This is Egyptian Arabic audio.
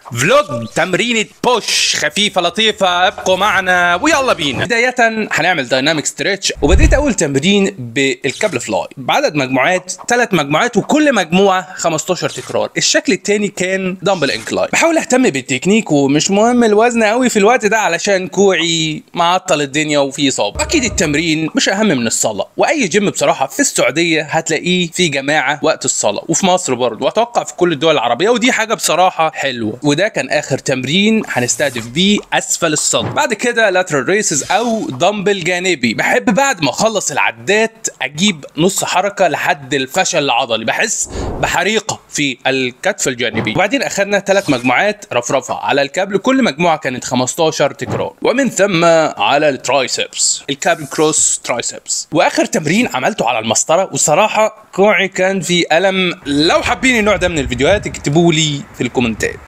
فلوج تمرينة بوش خفيفة لطيفة ابقوا معنا ويلا بينا بداية هنعمل دايناميك ستريتش وبديت اول تمرين بالكابل فلاي بعدد مجموعات ثلاث مجموعات وكل مجموعة 15 تكرار الشكل التاني كان دمبل انكلاين بحاول اهتم بالتكنيك ومش مهم الوزن قوي في الوقت ده علشان كوعي معطل الدنيا وفي اصابة اكيد التمرين مش اهم من الصلاة واي جيم بصراحة في السعودية هتلاقيه في جماعة وقت الصلاة وفي مصر برضه واتوقع في كل الدول العربية ودي حاجة بصراحة حلوة وده كان اخر تمرين هنستهدف بيه اسفل الصدر بعد كده لاترال ريسز او دمبل جانبي بحب بعد ما اخلص العدات اجيب نص حركه لحد الفشل العضلي بحس بحريقه في الكتف الجانبي وبعدين اخذنا ثلاث مجموعات رفرفه على الكابل كل مجموعه كانت 15 تكرار ومن ثم على الترايسبس الكابل كروس ترايسبس واخر تمرين عملته على المسطره وصراحه كوعي كان في الم لو حابين النوع ده من الفيديوهات اكتبوا لي في الكومنتات